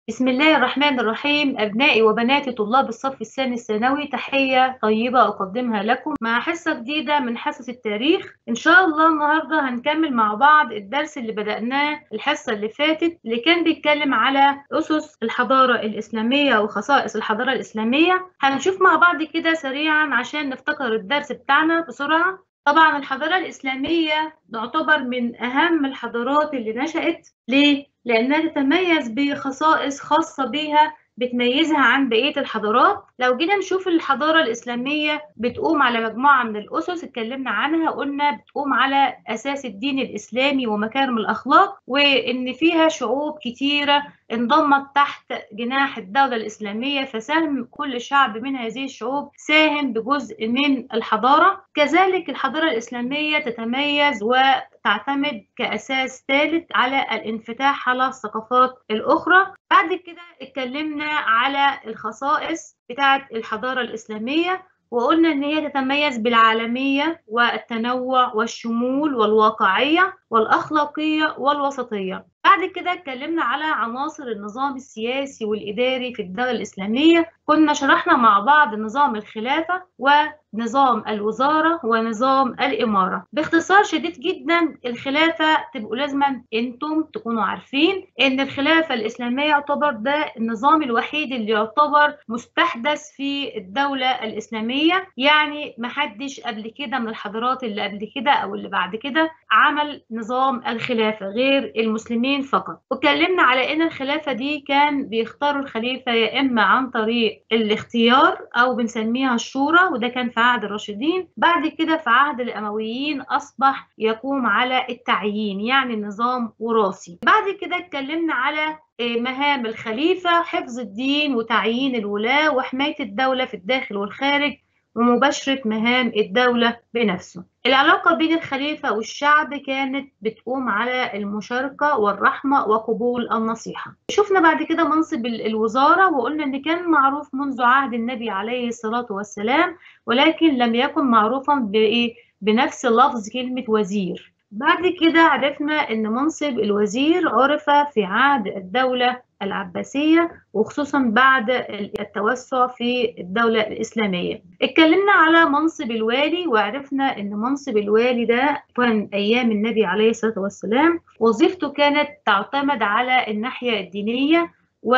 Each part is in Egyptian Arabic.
بسم الله الرحمن الرحيم أبنائي وبناتي طلاب الصف الثاني الثانوي تحية طيبة أقدمها لكم مع حصة جديدة من حصص التاريخ إن شاء الله النهاردة هنكمل مع بعض الدرس اللي بدأناه الحصة اللي فاتت اللي كان بيتكلم على أسس الحضارة الإسلامية وخصائص الحضارة الإسلامية هنشوف مع بعض كده سريعا عشان نفتكر الدرس بتاعنا بسرعة طبعا الحضارة الإسلامية تعتبر من أهم الحضارات اللي نشأت ليه؟ لأنها تتميز بخصائص خاصة بيها بتميزها عن بقية الحضارات لو جينا نشوف الحضارة الإسلامية بتقوم على مجموعة من الأسس اتكلمنا عنها قلنا بتقوم على أساس الدين الإسلامي ومكارم الأخلاق وإن فيها شعوب كتيرة انضمت تحت جناح الدولة الإسلامية فساهم كل شعب من هذه الشعوب ساهم بجزء من الحضارة كذلك الحضارة الإسلامية تتميز وتعتمد كأساس ثالث على الانفتاح على الثقافات الأخرى بعد كده اتكلمنا على الخصائص بتاعة الحضارة الإسلامية وقلنا إن هي تتميز بالعالمية والتنوع والشمول والواقعية والأخلاقية والوسطية بعد كده اتكلمنا على عناصر النظام السياسي والإداري في الدولة الإسلامية كنا شرحنا مع بعض نظام الخلافة ونظام الوزارة ونظام الإمارة باختصار شديد جدا الخلافة تبقوا لازما انتم تكونوا عارفين ان الخلافة الإسلامية يعتبر ده النظام الوحيد اللي يعتبر مستحدث في الدولة الإسلامية يعني محدش قبل كده من الحضارات اللي قبل كده أو اللي بعد كده عمل نظام الخلافة غير المسلمين فقط واتكلمنا على ان الخلافة دي كان بيختاروا الخليفة يا اما عن طريق الاختيار او بنسميها الشورى وده كان في عهد الراشدين بعد كده في عهد الامويين اصبح يقوم على التعيين يعني نظام وراثي بعد كده اتكلمنا على مهام الخليفة حفظ الدين وتعيين الولاة وحماية الدولة في الداخل والخارج ومباشرة مهام الدولة بنفسه العلاقة بين الخليفة والشعب كانت بتقوم على المشاركة والرحمة وقبول النصيحة شفنا بعد كده منصب الوزارة وقلنا ان كان معروف منذ عهد النبي عليه الصلاة والسلام ولكن لم يكن معروفا بإيه؟ بنفس لفظ كلمة وزير بعد كده عرفنا ان منصب الوزير عرف في عهد الدولة العباسية وخصوصا بعد التوسع في الدولة الإسلامية اتكلمنا على منصب الوالي وعرفنا ان منصب الوالي ده كان أيام النبي عليه الصلاة والسلام وظيفته كانت تعتمد على الناحية الدينية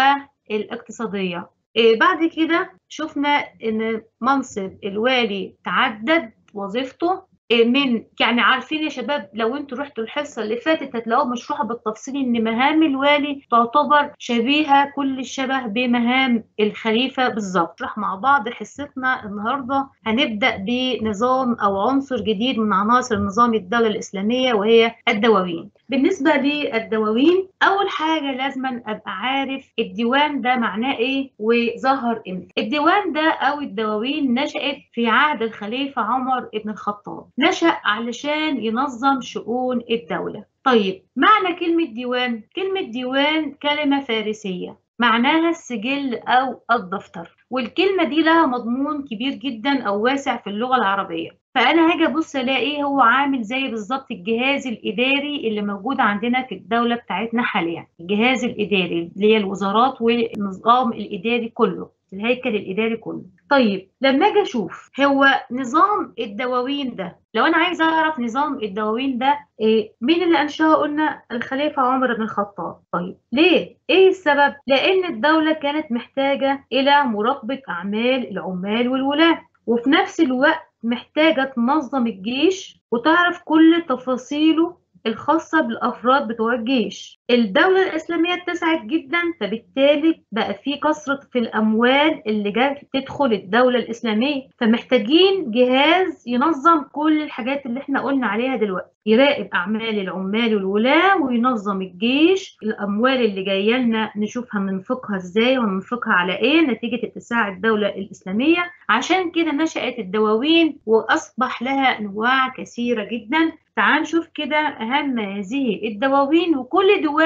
والاقتصادية بعد كده شفنا ان منصب الوالي تعدد وظيفته من يعني عارفين يا شباب لو انتوا رحتوا الحصه اللي فاتت هتلاقوها مشروحه بالتفصيل ان مهام الوالي تعتبر شبيهه كل الشبه بمهام الخليفه بالظبط نشرح مع بعض حصتنا النهارده هنبدا بنظام او عنصر جديد من عناصر نظام الدوله الاسلاميه وهي الدواوين بالنسبه للدواوين اول حاجه لازم ابقى عارف الديوان ده معناه ايه وظهر امتى الديوان ده او الدواوين نشات في عهد الخليفه عمر بن الخطاب نشأ علشان ينظم شؤون الدولة طيب معنى كلمة ديوان كلمة ديوان كلمة فارسية معناها السجل أو الدفتر والكلمة دي لها مضمون كبير جدا أو واسع في اللغة العربية فأنا هاجي أبص ألاقيه هو عامل زي بالظبط الجهاز الإداري اللي موجود عندنا في الدولة بتاعتنا حاليا الجهاز الإداري اللي هي الوزارات والنظام الإداري كله الهيكل الإداري كله طيب لما أجي أشوف هو نظام الدواوين ده لو أنا عايز أعرف نظام الدواوين ده إيه مين اللي أنشأه قلنا الخليفة عمر بن الخطاب طيب ليه؟ إيه السبب؟ لأن الدولة كانت محتاجة إلى مراقبة أعمال العمال والولاة وفي نفس الوقت محتاجة تنظم الجيش وتعرف كل تفاصيله الخاصة بالأفراد بتوع الجيش الدولة الإسلامية اتسعت جدا فبالتالي بقى في كثرة في الأموال اللي جات تدخل الدولة الإسلامية فمحتاجين جهاز ينظم كل الحاجات اللي احنا قلنا عليها دلوقتي يراقب أعمال العمال والولاة وينظم الجيش الأموال اللي جاية لنا نشوفها ننفقها إزاي وننفقها على إيه نتيجة اتساع الدولة الإسلامية عشان كده نشأت الدواوين وأصبح لها أنواع كثيرة جدا تعال نشوف كده أهم هذه الدواوين وكل ديوان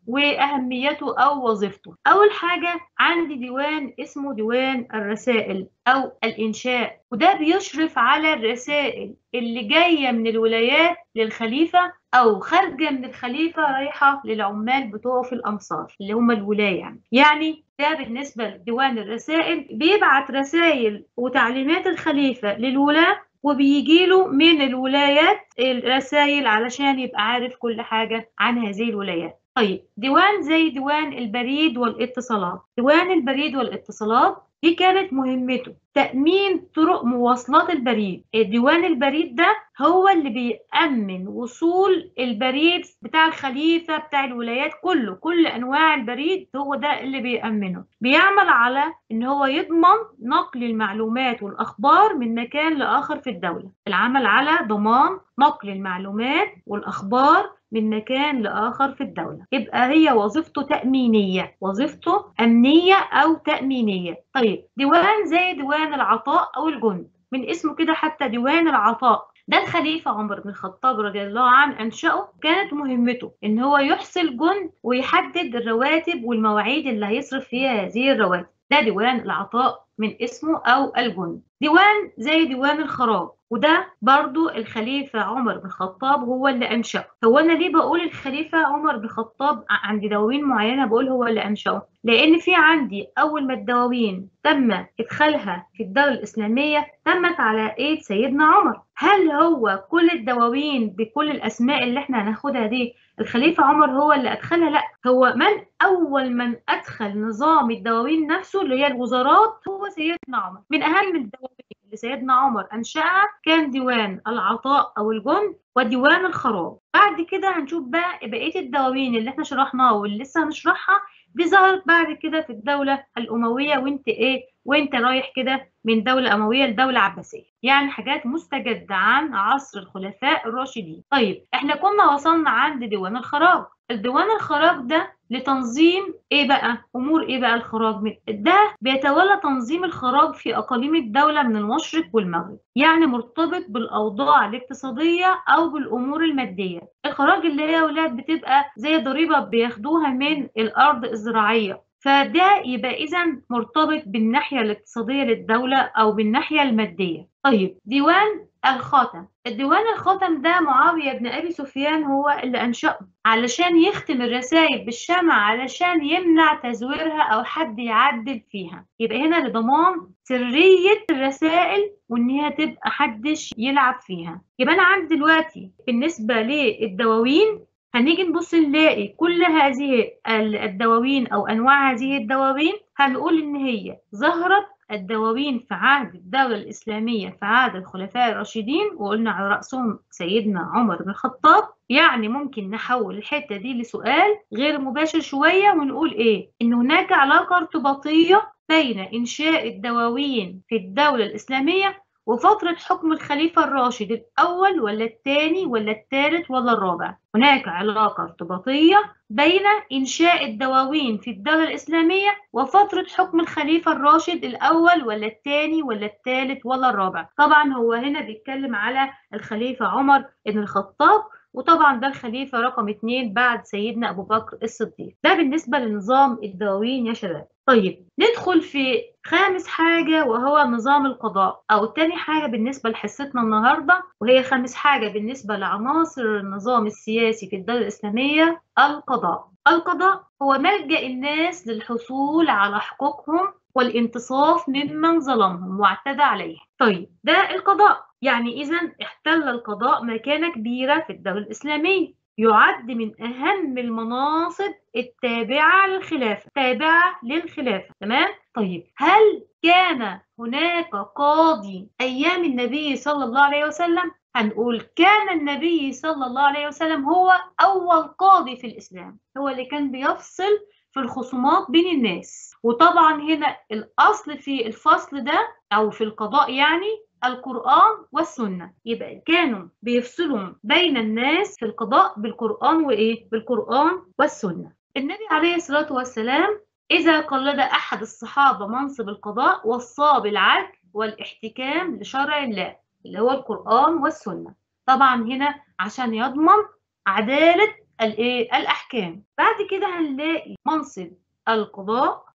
وأهميته أو وظيفته أول حاجة عندي ديوان اسمه ديوان الرسائل أو الإنشاء وده بيشرف على الرسائل اللي جاية من الولايات للخليفة أو خارجة من الخليفة رايحة للعمال بتوعه في الأمصار اللي هم الولاية يعني يعني ده بالنسبة لديوان الرسائل بيبعت رسائل وتعليمات الخليفة للولاة وبيجي له من الولايات الرسائل علشان يبقى عارف كل حاجة عن هذه الولايات طيب ديوان زي ديوان البريد والاتصالات ديوان البريد والاتصالات دي كانت مهمته تأمين طرق مواصلات البريد ديوان البريد ده هو اللي بيأمن وصول البريد بتاع الخليفة بتاع الولايات كله كل أنواع البريد هو ده اللي بيأمنه بيعمل على إن هو يضمن نقل المعلومات والأخبار من مكان لآخر في الدولة العمل على ضمان نقل المعلومات والأخبار من مكان لآخر في الدولة يبقى هي وظيفته تأمينية وظيفته أمنية أو تأمينية طيب ديوان زي ديوان العطاء أو الجند من اسمه كده حتى ديوان العطاء ده الخليفة عمر بن الخطاب رضي الله عنه أنشأه كانت مهمته إن هو يحصل جند ويحدد الرواتب والمواعيد اللي هيصرف فيها هذه الرواتب ده ديوان العطاء من اسمه أو الجند ديوان زي ديوان الخراج وده برضو الخليفة عمر بن الخطاب هو اللي أنشأه هو أنا ليه بقول الخليفة عمر بن الخطاب عندي دواوين معينة بقول هو اللي أنشأه لأن في عندي أول ما الدواوين تم إدخالها في الدولة الإسلامية تمت على إيد سيدنا عمر هل هو كل الدواوين بكل الأسماء اللي احنا هناخدها دي الخليفة عمر هو اللي أدخلها لا هو من أول من أدخل نظام الدواوين نفسه اللي هي الوزارات هو سيدنا عمر من أهم الدواوين اللي سيدنا عمر أنشأها كان ديوان العطاء أو الجند وديوان الخراج بعد كده هنشوف بقى بقية الدواوين اللي احنا شرحناها واللي لسه هنشرحها دي ظهرت بعد كده في الدولة الأموية وانت ايه وانت رايح كده من دولة أموية لدولة عباسية يعني حاجات مستجدة عن عصر الخلفاء الراشدين طيب احنا كنا وصلنا عند ديوان الخراج الديوان الخراج ده لتنظيم ايه بقى امور ايه بقى الخراج ده بيتولى تنظيم الخراج في اقاليم الدوله من المشرق والمغرب يعني مرتبط بالاوضاع الاقتصاديه او بالامور الماديه الخراج اللي هي اولاد بتبقى زي ضريبه بياخدوها من الارض الزراعيه فده يبقى اذا مرتبط بالناحيه الاقتصاديه للدوله او بالناحيه الماديه طيب ديوان الخاتم الديوان الخاتم ده معاوية بن أبي سفيان هو اللي أنشأه علشان يختم الرسائل بالشمع علشان يمنع تزويرها أو حد يعدل فيها يبقى هنا لضمان سرية الرسائل وإن هي تبقى حدش يلعب فيها يبقى أنا عندي دلوقتي بالنسبة للدواوين هنيجي نبص نلاقي كل هذه الدواوين أو أنواع هذه الدواوين هنقول إن هي ظهرت الدواوين في عهد الدولة الإسلامية في عهد الخلفاء الراشدين وقلنا على رأسهم سيدنا عمر بن الخطاب يعني ممكن نحول الحتة دي لسؤال غير مباشر شوية ونقول إيه؟ إن هناك علاقة ارتباطية بين إنشاء الدواوين في الدولة الإسلامية وفترة حكم الخليفة الراشد الأول ولا الثاني ولا الثالث ولا الرابع هناك علاقة ارتباطية بين إنشاء الدواوين في الدولة الإسلامية وفترة حكم الخليفة الراشد الأول ولا الثاني ولا الثالث ولا الرابع طبعا هو هنا بيتكلم على الخليفة عمر بن الخطاب وطبعا ده الخليفة رقم اتنين بعد سيدنا أبو بكر الصديق ده بالنسبة لنظام الدواوين يا شباب طيب ندخل في خامس حاجة وهو نظام القضاء أو تاني حاجة بالنسبة لحصتنا النهاردة وهي خامس حاجة بالنسبة لعناصر النظام السياسي في الدولة الإسلامية القضاء القضاء هو ملجأ الناس للحصول على حقوقهم والانتصاف ممن ظلمهم واعتدى عليهم طيب ده القضاء يعني إذا احتل القضاء مكانة كبيرة في الدولة الإسلامية يعد من أهم المناصب التابعة للخلافة تابعة للخلافة تمام؟ طيب هل كان هناك قاضي أيام النبي صلى الله عليه وسلم؟ هنقول كان النبي صلى الله عليه وسلم هو أول قاضي في الإسلام هو اللي كان بيفصل في الخصومات بين الناس وطبعا هنا الأصل في الفصل ده أو في القضاء يعني القرآن والسنة يبقى كانوا بيفصلوا بين الناس في القضاء بالقرآن وإيه؟ بالقرآن والسنة النبي عليه الصلاة والسلام إذا قلد أحد الصحابة منصب القضاء وصاه بالعدل والاحتكام لشرع الله اللي هو القرآن والسنة طبعا هنا عشان يضمن عدالة الايه الاحكام بعد كده هنلاقي منصب القضاء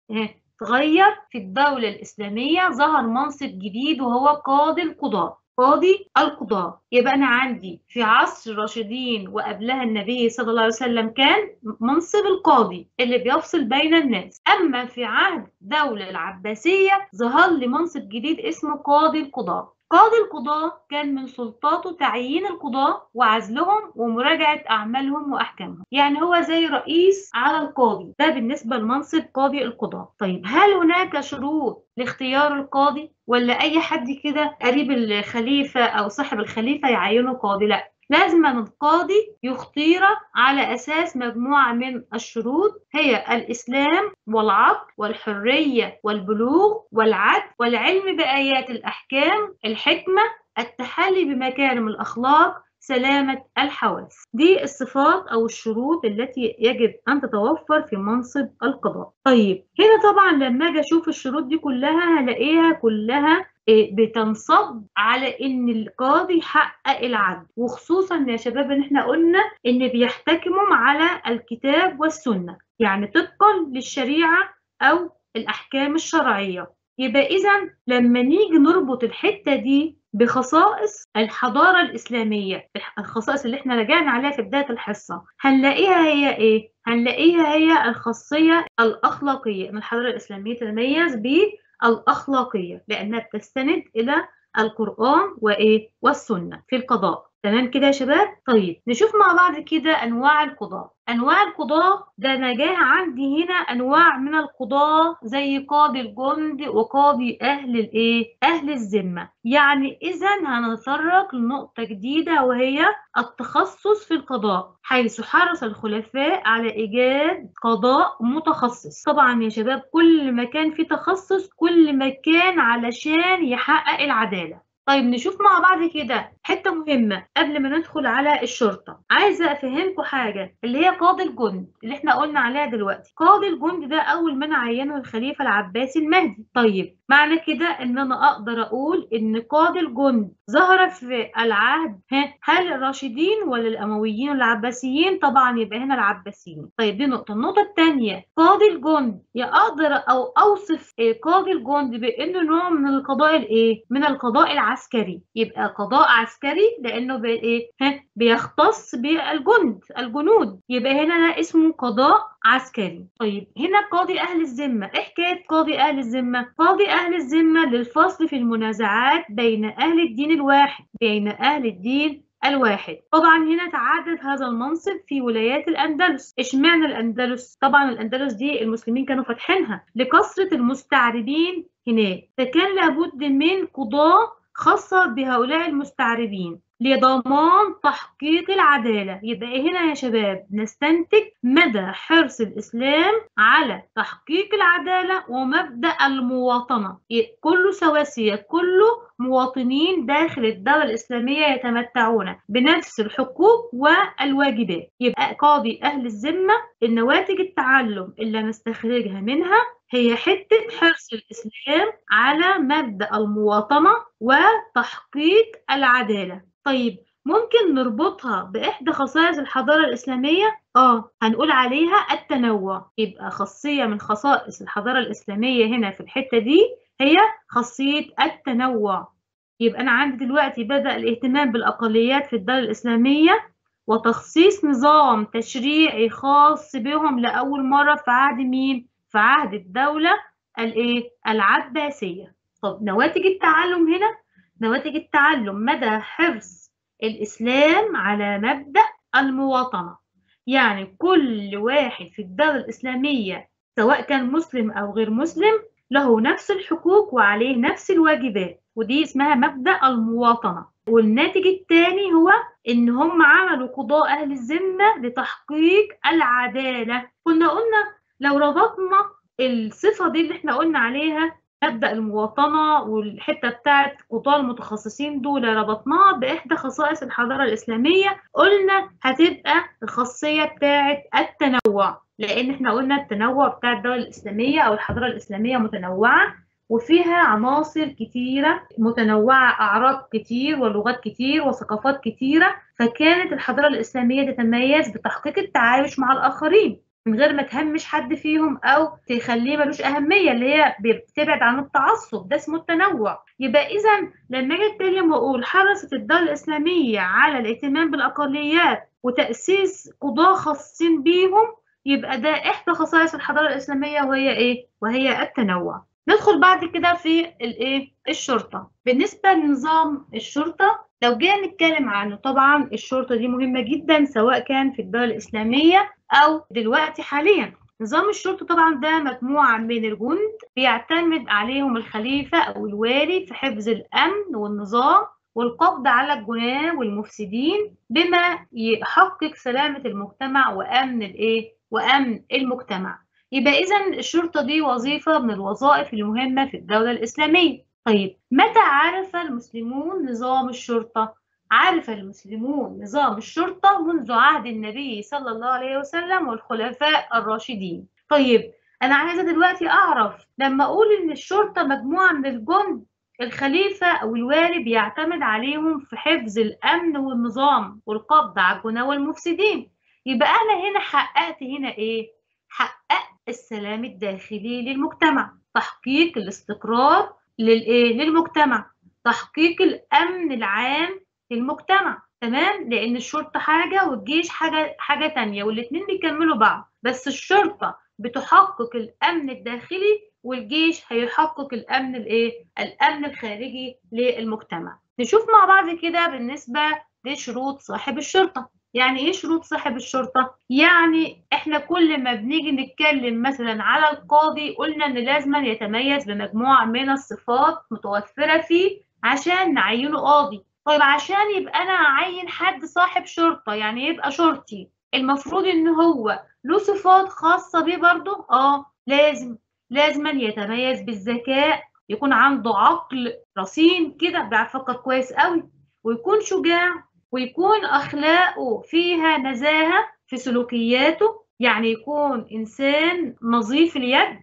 تغير في الدولة الإسلامية ظهر منصب جديد وهو قاضي القضاء قاضي القضاء يبقى أنا عندي في عصر الراشدين وقبلها النبي صلى الله عليه وسلم كان منصب القاضي اللي بيفصل بين الناس أما في عهد الدولة العباسية ظهر لي منصب جديد اسمه قاضي القضاء قاضي القضاة كان من سلطاته تعيين القضاة وعزلهم ومراجعة أعمالهم وأحكامهم يعني هو زي رئيس على القاضي ده بالنسبة لمنصب قاضي القضاة طيب هل هناك شروط لاختيار القاضي ولا أي حد كده قريب الخليفة أو صاحب الخليفة يعينه قاضي لا لازم القاضي يختير على أساس مجموعة من الشروط هي الإسلام والعقل والحرية والبلوغ والعدل والعلم بآيات الأحكام الحكمة التحلي بمكارم الأخلاق سلامة الحواس دي الصفات أو الشروط التي يجب أن تتوفر في منصب القضاء طيب هنا طبعا لما أجي أشوف الشروط دي كلها هلاقيها كلها بتنصب على ان القاضي يحقق العدل وخصوصا يا شباب ان احنا قلنا ان بيحتكموا على الكتاب والسنه يعني طبقا للشريعه او الاحكام الشرعيه يبقى اذا لما نيجي نربط الحته دي بخصائص الحضارة الإسلامية الخصائص اللي احنا رجعنا عليها في بداية الحصة هنلاقيها هي ايه؟ هنلاقيها هي الخاصية الأخلاقية أن الحضارة الإسلامية تتميز بالأخلاقية لأنها بتستند إلى القرآن وإيه؟ والسنة في القضاء تمام كده يا شباب؟ طيب نشوف مع بعض كده أنواع القضاء أنواع القضاء ده أنا جاه عندي هنا أنواع من القضاء زي قاضي الجند وقاضي أهل الإيه؟ أهل الذمة يعني إذا هنتطرق لنقطة جديدة وهي التخصص في القضاء حيث حرص الخلفاء على إيجاد قضاء متخصص طبعا يا شباب كل ما كان في تخصص كل ما كان علشان يحقق العدالة طيب نشوف مع بعض كده حتة مهمة قبل ما ندخل على الشرطة عايزة أفهمكم حاجة اللي هي قاضي الجند اللي احنا قلنا عليها دلوقتي قاضي الجند ده أول من عينه الخليفة العباسي المهدي طيب معنى كده إن أنا أقدر أقول إن قاضي الجند ظهر في العهد هل الراشدين ولا الأمويين ولا العباسيين طبعا يبقى هنا العباسيين طيب دي نقطة النقطة الثانية قاضي الجند يا أقدر أو أوصف قاضي الجند بإنه نوع من القضاء الإيه من القضاء العسكري يبقى قضاء عسكري عسكري لانه بايه بيختص بالجند الجنود يبقى هنا ده اسمه قضاء عسكري طيب هنا قاضي اهل الذمه ايه حكايه قاضي اهل الذمه قاضي اهل الذمه للفصل في المنازعات بين اهل الدين الواحد بين اهل الدين الواحد طبعا هنا تعدد هذا المنصب في ولايات الأندلس اشمعنى الأندلس طبعا الأندلس دي المسلمين كانوا فاتحينها لكثرة المستعربين هناك فكان لابد من قضاة خاصة بهؤلاء المستعربين لضمان تحقيق العدالة يبقى هنا يا شباب نستنتج مدى حرص الإسلام على تحقيق العدالة ومبدأ المواطنة كله سواسية كله مواطنين داخل الدولة الإسلامية يتمتعون بنفس الحقوق والواجبات يبقى قاضي أهل الذمة النواتج التعلم اللي نستخرجها منها هي حتة حرص الإسلام على مبدأ المواطنة وتحقيق العدالة طيب ممكن نربطها بإحدى خصائص الحضارة الإسلامية؟ آه هنقول عليها التنوع يبقى خاصية من خصائص الحضارة الإسلامية هنا في الحتة دي هي خاصية التنوع يبقى أنا عندي دلوقتي بدأ الاهتمام بالأقليات في الدولة الإسلامية وتخصيص نظام تشريعي خاص بهم لأول مرة في عهد مين؟ في عهد الدولة الإيه؟ العباسية طب نواتج التعلم هنا نواتج التعلم مدى حرص الإسلام على مبدأ المواطنة يعني كل واحد في الدولة الإسلامية سواء كان مسلم أو غير مسلم له نفس الحقوق وعليه نفس الواجبات ودي اسمها مبدأ المواطنة والناتج الثاني هو إن هم عملوا قضاء أهل الذمة لتحقيق العدالة كنا قلنا لو ربطنا الصفة دي اللي احنا قلنا عليها مبدأ المواطنة والحتة بتاعت قضاة المتخصصين دول ربطناها بإحدى خصائص الحضارة الإسلامية قلنا هتبقى الخاصية بتاعت التنوع لأن احنا قلنا التنوع بتاع الدولة الإسلامية أو الحضارة الإسلامية متنوعة وفيها عناصر كتيرة متنوعة أعراق كتير ولغات كتير وثقافات كتيرة فكانت الحضارة الإسلامية تتميز بتحقيق التعايش مع الآخرين من غير ما تهمش حد فيهم او تخليه ملوش اهميه اللي هي بتبعد عن التعصب ده اسمه التنوع يبقى اذا لما اجي اتكلم واقول حرصت الدوله الاسلاميه على الاهتمام بالاقليات وتاسيس قضاه خاصين بيهم يبقى ده احدى خصائص الحضاره الاسلاميه وهي ايه وهي التنوع ندخل بعد كده في الايه الشرطه بالنسبه لنظام الشرطه لو جينا نتكلم عنه طبعا الشرطه دي مهمه جدا سواء كان في الدوله الاسلاميه او دلوقتي حاليا نظام الشرطه طبعا ده مجموعه من الجند بيعتمد عليهم الخليفه او الوالي في حفظ الامن والنظام والقبض على الجناه والمفسدين بما يحقق سلامه المجتمع وامن الايه وامن المجتمع يبقى اذا الشرطه دي وظيفه من الوظائف المهمه في الدوله الاسلاميه طيب متى عرف المسلمون نظام الشرطه عرف المسلمون نظام الشرطه منذ عهد النبي صلى الله عليه وسلم والخلفاء الراشدين طيب انا عايزه دلوقتي اعرف لما اقول ان الشرطه مجموعه من الجند الخليفة أو الوالي بيعتمد عليهم في حفظ الأمن والنظام والقبض على الجناه والمفسدين يبقى أنا هنا حققت هنا إيه؟ حققت السلام الداخلي للمجتمع تحقيق الاستقرار للايه للمجتمع تحقيق الامن العام للمجتمع تمام لان الشرطه حاجه والجيش حاجه حاجه تانية والاثنين بيكملوا بعض بس الشرطه بتحقق الامن الداخلي والجيش هيحقق الامن الايه الامن الخارجي للمجتمع نشوف مع بعض كده بالنسبه لشروط صاحب الشرطه يعني ايه شروط صاحب الشرطة؟ يعني احنا كل ما بنيجي نتكلم مثلا على القاضي قلنا ان لازم يتميز بمجموعة من الصفات متوفرة فيه عشان نعينه قاضي طيب عشان يبقى انا اعين حد صاحب شرطة يعني يبقى شرطي المفروض ان هو له صفات خاصة بيه برضه اه لازم لازما يتميز بالذكاء يكون عنده عقل رصين كده بيعرف يفكر كويس قوي ويكون شجاع ويكون أخلاقه فيها نزاهة في سلوكياته يعني يكون إنسان نظيف اليد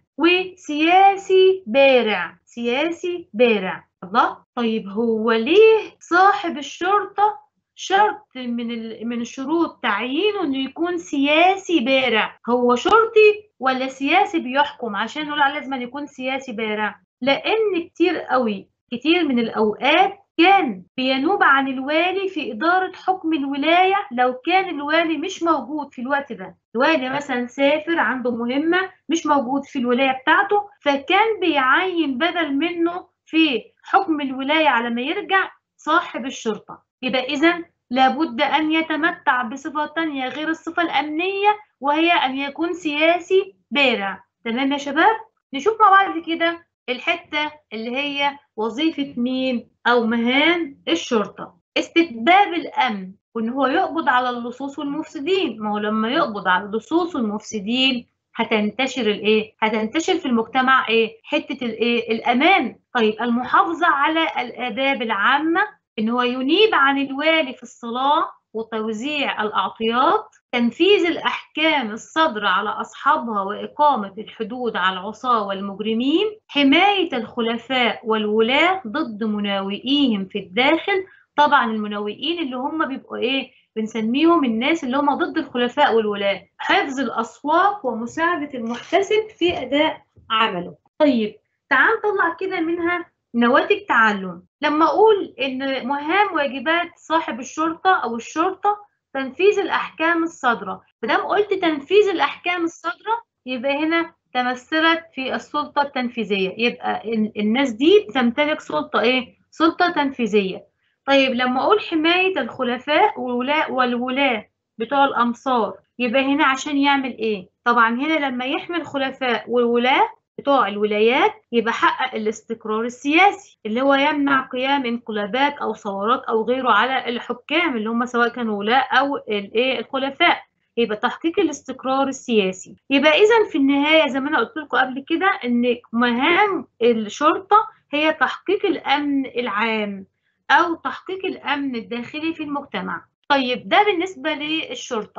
وسياسي بارع سياسي بارع الله طيب هو ليه صاحب الشرطة شرط من من الشروط تعيينه انه يكون سياسي بارع هو شرطي ولا سياسي بيحكم عشان نقول عليه لازم يكون سياسي بارع لان كتير قوي كتير من الاوقات كان بينوب عن الوالي في إدارة حكم الولاية لو كان الوالي مش موجود في الوقت ده الوالي مثلا سافر عنده مهمة مش موجود في الولاية بتاعته فكان بيعين بدل منه في حكم الولاية على ما يرجع صاحب الشرطة يبقى إذا لابد أن يتمتع بصفة تانية غير الصفة الأمنية وهي أن يكون سياسي بارع تمام يا شباب نشوف مع بعض كده الحتة اللي هي وظيفة مين أو مهام الشرطة استتباب الأمن وإن هو يقبض على اللصوص والمفسدين ما هو لما يقبض على اللصوص والمفسدين هتنتشر الايه هتنتشر في المجتمع ايه حته الايه الامان طيب المحافظه على الاداب العامه ان هو ينيب عن الوالي في الصلاه وتوزيع الاعطيات تنفيذ الأحكام الصادرة على أصحابها وإقامة الحدود على العصاة والمجرمين حماية الخلفاء والولاة ضد مناوئيهم في الداخل طبعا المناوئين اللي هم بيبقوا إيه بنسميهم الناس اللي هم ضد الخلفاء والولاة حفظ الأسواق ومساعدة المحتسب في أداء عمله طيب تعال نطلع كده منها نواتج تعلم لما أقول إن مهام واجبات صاحب الشرطة أو الشرطة تنفيذ الأحكام الصادرة مادام قلت تنفيذ الأحكام الصادرة يبقى هنا تمثلت في السلطة التنفيذية يبقى الناس دي تمتلك سلطة إيه؟ سلطة تنفيذية طيب لما أقول حماية الخلفاء والولاء والولاة بتوع الأمصار يبقى هنا عشان يعمل إيه؟ طبعا هنا لما يحمي الخلفاء والولاة بتوع الولايات يبقى حقق الاستقرار السياسي اللي هو يمنع قيام انقلابات او ثورات او غيره على الحكام اللي هم سواء كانوا ولاء او الايه الخلفاء يبقى تحقيق الاستقرار السياسي يبقى اذا في النهايه زي ما انا قلت لكم قبل كده ان مهام الشرطه هي تحقيق الامن العام او تحقيق الامن الداخلي في المجتمع طيب ده بالنسبه للشرطه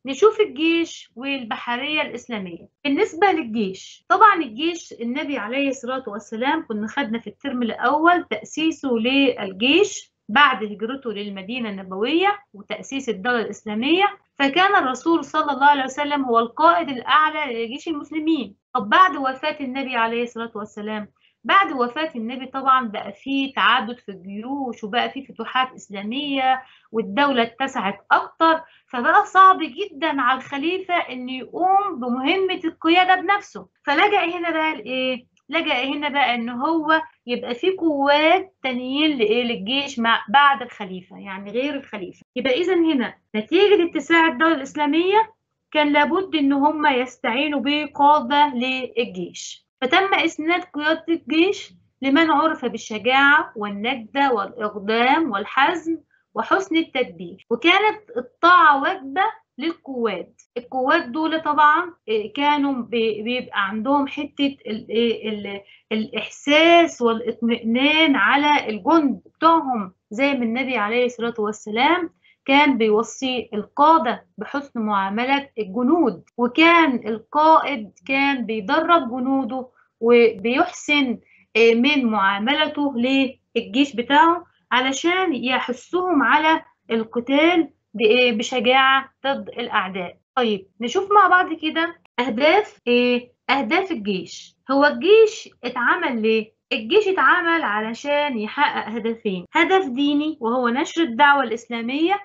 نشوف الجيش والبحرية الإسلامية بالنسبة للجيش طبعا الجيش النبي عليه الصلاة والسلام كنا خدنا في الترم الأول تأسيسه للجيش بعد هجرته للمدينة النبوية وتأسيس الدولة الإسلامية فكان الرسول صلى الله عليه وسلم هو القائد الأعلى لجيش المسلمين طب بعد وفاة النبي عليه الصلاة والسلام بعد وفاة النبي طبعا بقى فيه تعدد في الجيوش وبقى فيه فتوحات إسلامية والدولة اتسعت أكتر فبقى صعب جدا على الخليفة إنه يقوم بمهمة القيادة بنفسه فلجأ هنا بقى لإيه؟ لجأ هنا بقى إن هو يبقى فيه قوات تانيين لإيه؟ للجيش مع بعد الخليفة يعني غير الخليفة يبقى إذا هنا نتيجة اتساع الدولة الإسلامية كان لابد إن هم يستعينوا بقادة للجيش فتم إسناد قيادة الجيش لمن عرف بالشجاعة والنجدة والإقدام والحزم وحسن التدبير وكانت الطاعة واجبة للقوات القوات دول طبعا كانوا بيبقى عندهم حتة ال ال الإحساس والإطمئنان على الجند بتوعهم زي ما النبي عليه الصلاة والسلام كان بيوصي القادة بحسن معاملة الجنود وكان القائد كان بيدرب جنوده وبيحسن من معاملته للجيش بتاعه علشان يحثهم على القتال بشجاعة ضد الأعداء طيب نشوف مع بعض كده أهداف إيه؟ أهداف الجيش هو الجيش اتعمل ليه؟ الجيش اتعمل علشان يحقق هدفين هدف ديني وهو نشر الدعوة الإسلامية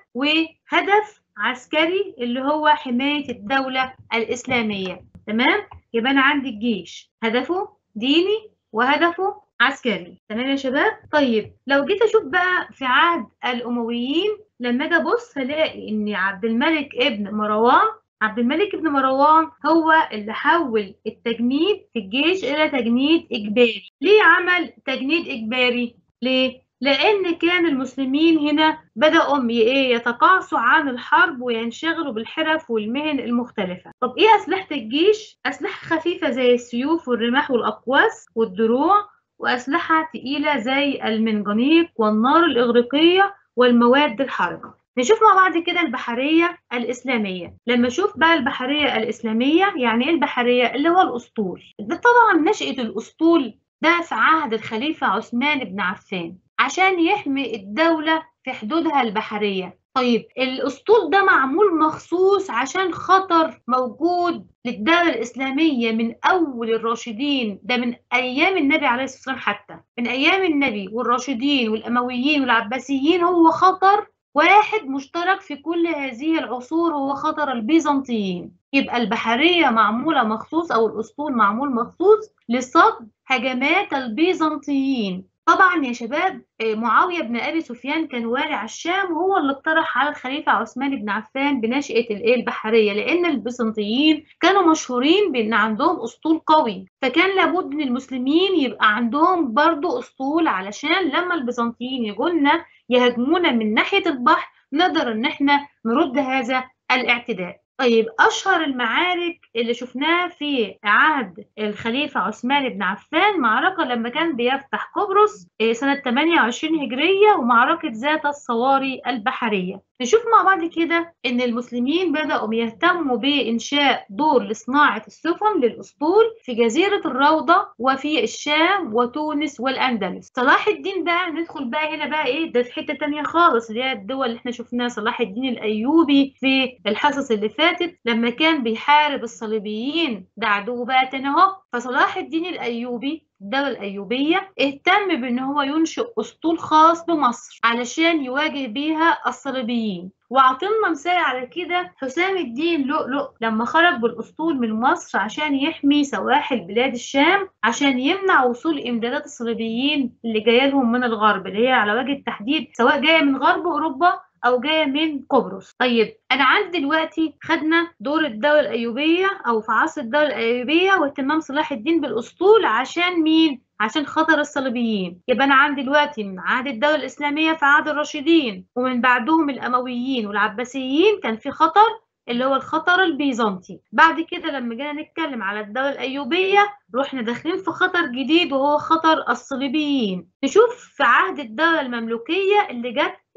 وهدف عسكري اللي هو حماية الدولة الإسلامية تمام؟ يبقى أنا عندي الجيش هدفه ديني وهدفه عسكري تمام يا شباب طيب لو جيت اشوف بقى في عهد الامويين لما اجي ابص هلاقي ان عبد الملك ابن مروان عبد الملك ابن مروان هو اللي حول التجنيد في الجيش الى تجنيد اجباري ليه عمل تجنيد اجباري ليه لان كان المسلمين هنا بداوا ايه يتقاعسوا عن الحرب وينشغلوا بالحرف والمهن المختلفه طب ايه اسلحه الجيش اسلحه خفيفه زي السيوف والرماح والاقواس والدروع وأسلحة تقيلة زي المنجنيق والنار الإغريقية والمواد الحارقة نشوف مع بعض كده البحرية الإسلامية لما أشوف بقى البحرية الإسلامية يعني إيه البحرية اللي هو الأسطول ده طبعا نشأة الأسطول ده في عهد الخليفة عثمان بن عفان عشان يحمي الدولة في حدودها البحرية طيب الاسطول ده معمول مخصوص عشان خطر موجود للدولة الإسلامية من أول الراشدين ده من أيام النبي عليه الصلاة والسلام حتى من أيام النبي والراشدين والأمويين والعباسيين هو خطر واحد مشترك في كل هذه العصور هو خطر البيزنطيين يبقى البحرية معمولة مخصوص أو الأسطول معمول مخصوص لصد هجمات البيزنطيين طبعا يا شباب معاوية بن أبي سفيان كان والي على الشام وهو اللي اقترح على الخليفة عثمان بن عفان بنشأة الإيه البحرية لأن البيزنطيين كانوا مشهورين بأن عندهم أسطول قوي فكان لابد إن المسلمين يبقى عندهم برضو أسطول علشان لما البيزنطيين يجولنا يهاجمونا من ناحية البحر نقدر إن احنا نرد هذا الاعتداء طيب أشهر المعارك اللي شفناها في عهد الخليفة عثمان بن عفان معركة لما كان بيفتح قبرص سنة 28 هجرية ومعركة ذات الصواري البحرية نشوف مع بعض كده إن المسلمين بدأوا يهتموا بإنشاء دور لصناعة السفن للأسطول في جزيرة الروضة وفي الشام وتونس والأندلس صلاح الدين بقى ندخل بقى هنا بقى إيه ده في حتة تانية خالص اللي هي الدول اللي احنا شفناها صلاح الدين الأيوبي في الحصص اللي فاتت لما كان بيحارب الصليبيين ده عدو بقى تاني اهو فصلاح الدين الأيوبي الدولة الأيوبية اهتم بأن هو ينشئ أسطول خاص بمصر علشان يواجه بيها الصليبيين وعطلنا مثال على كده حسام الدين لؤلؤ لما خرج بالأسطول من مصر عشان يحمي سواحل بلاد الشام عشان يمنع وصول إمدادات الصليبيين اللي جاية لهم من الغرب اللي هي على وجه التحديد سواء جاية من غرب أوروبا او جايه من قبرص طيب انا عندي دلوقتي خدنا دور الدوله الايوبيه او في عصر الدوله الايوبيه واهتمام صلاح الدين بالاسطول عشان مين عشان خطر الصليبيين يبقى انا عندي دلوقتي من عهد الدوله الاسلاميه في عهد الراشدين ومن بعدهم الامويين والعباسيين كان في خطر اللي هو الخطر البيزنطي بعد كده لما جينا نتكلم على الدولة الأيوبية رحنا داخلين في خطر جديد وهو خطر الصليبيين نشوف في عهد الدولة المملوكية اللي جت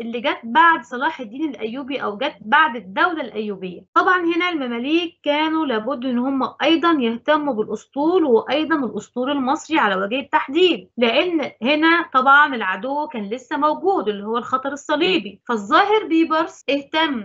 اللي جت بعد صلاح الدين الايوبي او جت بعد الدوله الايوبيه طبعا هنا المماليك كانوا لابد ان هم ايضا يهتموا بالاسطول وايضا الاسطول المصري على وجه التحديد لان هنا طبعا العدو كان لسه موجود اللي هو الخطر الصليبي فالظاهر بيبرس اهتم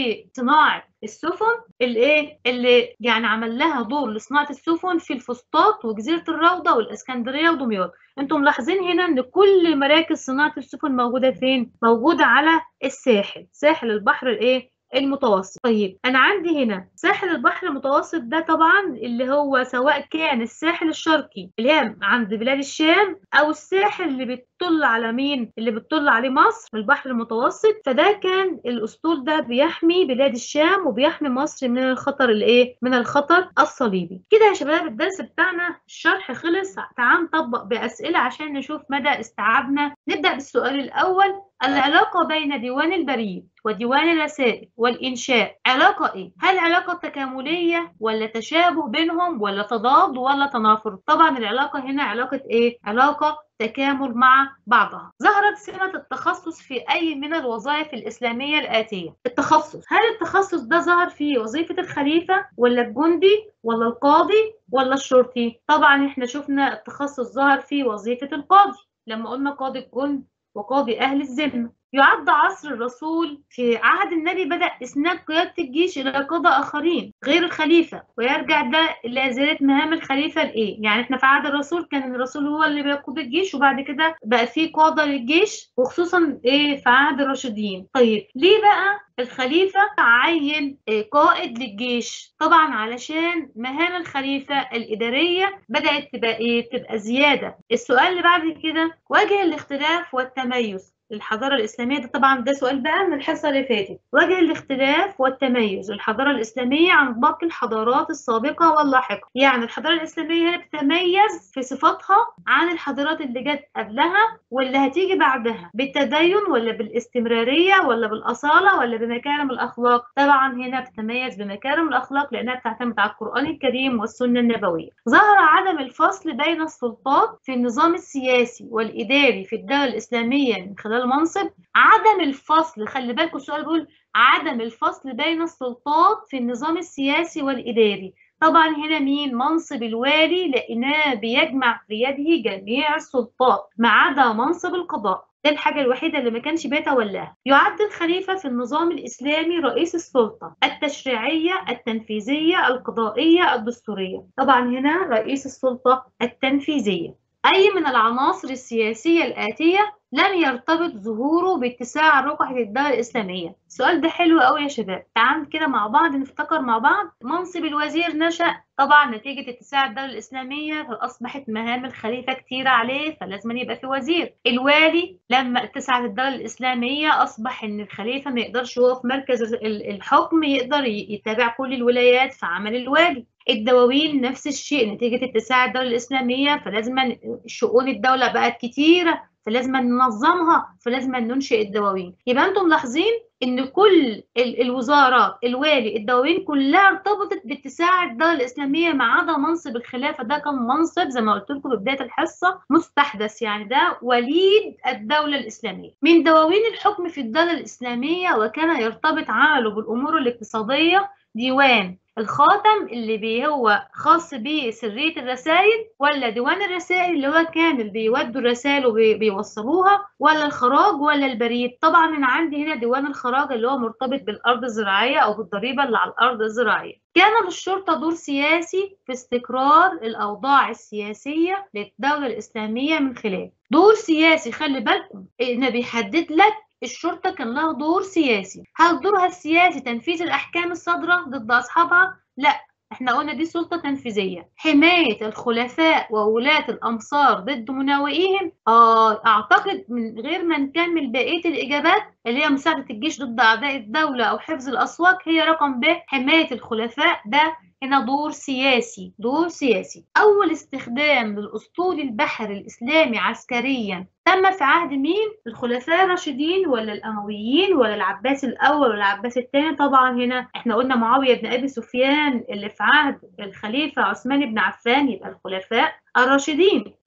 بصناعه السفن الايه اللي يعني عمل لها دور لصناعه السفن في الفسطاط وجزيره الروضه والاسكندريه ودمياط انتم ملاحظين هنا ان كل مراكز صناعه السفن موجوده فين موجوده على الساحل ساحل البحر الايه المتوسط طيب انا عندي هنا ساحل البحر المتوسط ده طبعا اللي هو سواء كان الساحل الشرقي اللي هي عند بلاد الشام او الساحل اللي بتطل على مين اللي بتطل عليه مصر البحر المتوسط فده كان الاسطول ده بيحمي بلاد الشام وبيحمي مصر من الخطر الايه من الخطر الصليبي كده يا شباب الدرس بتاعنا الشرح خلص تعال نطبق باسئله عشان نشوف مدى استيعابنا نبدا بالسؤال الاول العلاقة بين ديوان البريد وديوان الرسائل والإنشاء علاقة إيه؟ هل علاقة تكاملية ولا تشابه بينهم ولا تضاد ولا تنافر؟ طبعا العلاقة هنا علاقة إيه؟ علاقة تكامل مع بعضها ظهرت سمة التخصص في أي من الوظائف الإسلامية الآتية التخصص هل التخصص ده ظهر في وظيفة الخليفة ولا الجندي ولا القاضي ولا الشرطي طبعا احنا شفنا التخصص ظهر في وظيفة القاضي لما قلنا قاضي الجند وقاضي أهل الذمة يعد عصر الرسول في عهد النبي بدأ إسناد قيادة الجيش إلى قادة آخرين غير الخليفة ويرجع ده إلى زيادة مهام الخليفة لإيه؟ يعني إحنا في عهد الرسول كان الرسول هو اللي بيقود الجيش وبعد كده بقى في قادة للجيش وخصوصا إيه في عهد الراشدين. طيب ليه بقى الخليفة عين قائد للجيش طبعا علشان مهام الخليفة الإدارية بدأت تبقى إيه؟ تبقى زيادة. السؤال اللي بعد كده وجه الاختلاف والتميز الحضارة الإسلامية ده طبعا ده سؤال بقى من الحصة اللي فاتت وجه الاختلاف والتميز الحضارة الإسلامية عن باقي الحضارات السابقة واللاحقة يعني الحضارة الإسلامية هي بتتميز في صفاتها عن الحضارات اللي جت قبلها واللي هتيجي بعدها بالتدين ولا بالاستمرارية ولا بالأصالة ولا بمكارم الأخلاق طبعا هنا بتتميز بمكارم الأخلاق لأنها بتعتمد على القرآن الكريم والسنة النبوية ظهر عدم الفصل بين السلطات في النظام السياسي والإداري في الدولة الإسلامية من خلال المنصب عدم الفصل خلي بالكم السؤال بيقول عدم الفصل بين السلطات في النظام السياسي والإداري طبعا هنا مين منصب الوالي لأنه بيجمع في يده جميع السلطات ما عدا منصب القضاء ده الحاجة الوحيدة اللي ما كانش بيتولاها يعد الخليفة في النظام الإسلامي رئيس السلطة التشريعية التنفيذية القضائية الدستورية طبعا هنا رئيس السلطة التنفيذية أي من العناصر السياسية الآتية لم يرتبط ظهوره باتساع رقعة الدولة الإسلامية السؤال ده حلو قوي يا شباب تعال كده مع بعض نفتكر مع بعض منصب الوزير نشأ طبعا نتيجة اتساع الدولة الإسلامية فأصبحت مهام الخليفة كتيرة عليه فلازم يبقى في وزير الوالي لما اتسعت الدولة الإسلامية أصبح إن الخليفة ما يقدرش هو في مركز الحكم يقدر يتابع كل الولايات في عمل الوالي الدواوين نفس الشيء نتيجة اتساع الدولة الإسلامية فلازم شؤون الدولة بقت كتيرة فلازم ننظمها فلازم ننشئ الدواوين يبقى انتم ملاحظين ان كل الوزارات الوالي الدواوين كلها ارتبطت باتساع الدوله الاسلاميه ما عدا منصب الخلافه ده كان منصب زي ما قلت لكم في بدايه الحصه مستحدث يعني ده وليد الدوله الاسلاميه من دواوين الحكم في الدوله الاسلاميه وكان يرتبط عمله بالامور الاقتصاديه ديوان الخاتم اللي بي هو خاص بسرية الرسائل ولا ديوان الرسائل اللي هو كان اللي بيودوا الرسائل وبيوصلوها ولا الخراج ولا البريد طبعا انا عندي هنا ديوان الخراج اللي هو مرتبط بالارض الزراعية او بالضريبة اللي على الارض الزراعية كان للشرطة دور سياسي في استقرار الأوضاع السياسية للدولة الإسلامية من خلال دور سياسي خلي بالكم إنه بيحدد لك الشرطة كان لها دور سياسي هل دورها السياسي تنفيذ الأحكام الصادرة ضد أصحابها؟ لا احنا قلنا دي سلطة تنفيذية حماية الخلفاء وولاة الأمصار ضد مناوئيهم آه أعتقد من غير ما نكمل بقية الإجابات اللي هي مساعدة الجيش ضد أعداء الدولة أو حفظ الأسواق هي رقم ب حماية الخلفاء ده هنا دور سياسي دور سياسي أول استخدام للأسطول البحري الإسلامي عسكريا تم في عهد مين؟ الخلفاء الراشدين ولا الأمويين ولا العباس الأول ولا العباس الثاني طبعا هنا احنا قلنا معاوية بن أبي سفيان اللي في عهد الخليفة عثمان بن عفان يبقى الخلفاء الراشدين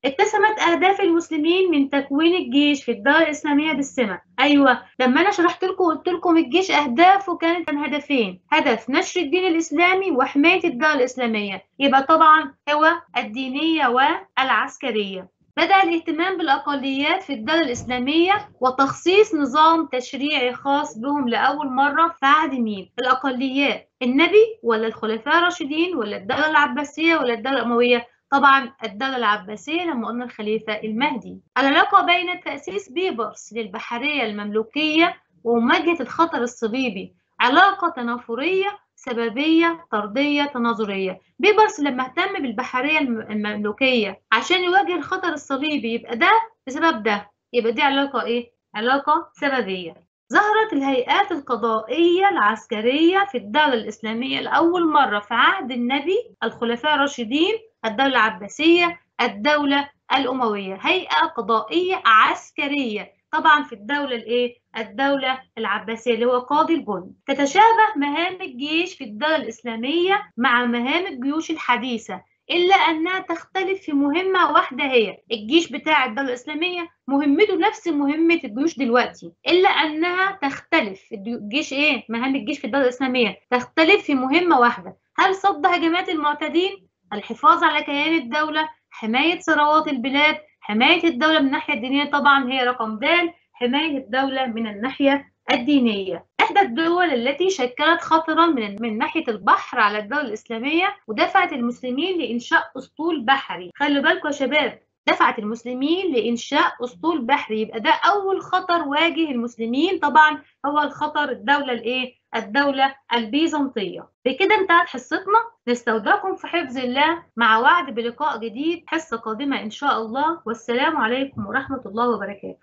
اتسمت أهداف المسلمين من تكوين الجيش في الدولة الإسلامية بالسمة أيوة لما أنا شرحت لكم قلت لكم الجيش أهدافه كانت كان هدفين هدف نشر الدين الإسلامي وحماية الدولة الإسلامية يبقى طبعا هو الدينية والعسكرية بدأ الاهتمام بالأقليات في الدولة الإسلامية وتخصيص نظام تشريعي خاص بهم لأول مرة في عهد مين؟ الأقليات النبي ولا الخلفاء الراشدين ولا الدولة العباسية ولا الدولة الأموية؟ طبعا الدولة العباسية لما قلنا الخليفة المهدي العلاقة بين تأسيس بيبرس للبحرية المملوكية ومواجهة الخطر الصليبي علاقة تنافرية سببية طردية تناظرية بيبرس لما اهتم بالبحرية المملوكية عشان يواجه الخطر الصليبي يبقى ده بسبب ده يبقى دي علاقة ايه؟ علاقة سببية ظهرت الهيئات القضائية العسكرية في الدولة الإسلامية لأول مرة في عهد النبي الخلفاء الراشدين الدولة العباسية الدولة الأموية هيئة قضائية عسكرية طبعا في الدولة الايه الدولة العباسية اللي هو قاضي الجند تتشابه مهام الجيش في الدولة الإسلامية مع مهام الجيوش الحديثة إلا أنها تختلف في مهمة واحدة هي الجيش بتاع الدولة الإسلامية مهمته نفس مهمة الجيوش دلوقتي إلا أنها تختلف الجيش إيه مهام الجيش في الدولة الإسلامية تختلف في مهمة واحدة هل صد هجمات المعتدين الحفاظ على كيان الدولة حماية ثروات البلاد حماية الدولة من الناحية الدينية طبعا هي رقم د حماية الدولة من الناحية الدينية إحدى الدول التي شكلت خطرا من من ناحية البحر على الدولة الإسلامية ودفعت المسلمين لإنشاء أسطول بحري خلوا بالكم يا شباب دفعت المسلمين لإنشاء أسطول بحري يبقى ده أول خطر واجه المسلمين طبعا هو الخطر الدولة الإيه؟ الدولة البيزنطية بكده انتهت حصتنا نستودعكم في حفظ الله مع وعد بلقاء جديد حصة قادمة إن شاء الله والسلام عليكم ورحمة الله وبركاته